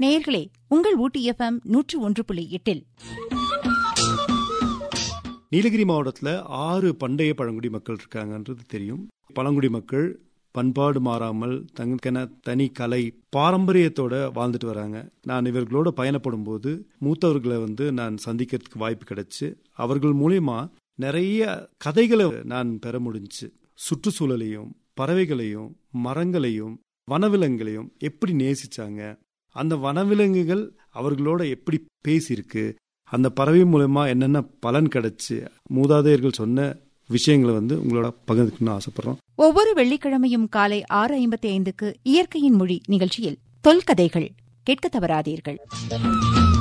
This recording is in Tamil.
நேயர்களே உங்கள் ஊட்டி எஃப்எம் நூற்று ஒன்று புள்ளி எட்டில் நீலகிரி மாவட்டத்தில் ஆறு பண்டைய பழங்குடி மக்கள் இருக்காங்கன்றது தெரியும் பழங்குடி மக்கள் பண்பாடு மாறாமல் தங்களுக்கென தனி கலை பாரம்பரியத்தோட வாழ்ந்துட்டு வராங்க நான் இவர்களோட பயணப்படும் போது மூத்தவர்களை வந்து நான் சந்திக்கிறதுக்கு வாய்ப்பு கிடைச்சு அவர்கள் மூலியமா நிறைய கதைகளை நான் பெற முடிஞ்சுச்சு சுற்றுச்சூழலையும் பறவைகளையும் மரங்களையும் வனவிலங்குகளையும் எப்படி நேசிச்சாங்க அந்த வனவிலங்குகள் அவர்களோட எப்படி பேசியிருக்கு அந்த பறவை மூலமா என்னென்ன பலன் கிடைச்சு மூதாதையர்கள் சொன்ன விஷயங்களை வந்து உங்களோட பகிர்ந்துக்கணும்னு ஆசைப்படுறோம் ஒவ்வொரு வெள்ளிக்கிழமையும் காலை ஆறு ஐம்பத்தி ஐந்துக்கு இயற்கையின் மொழி நிகழ்ச்சியில் தொல்கதைகள் கேட்க தவறாதீர்கள்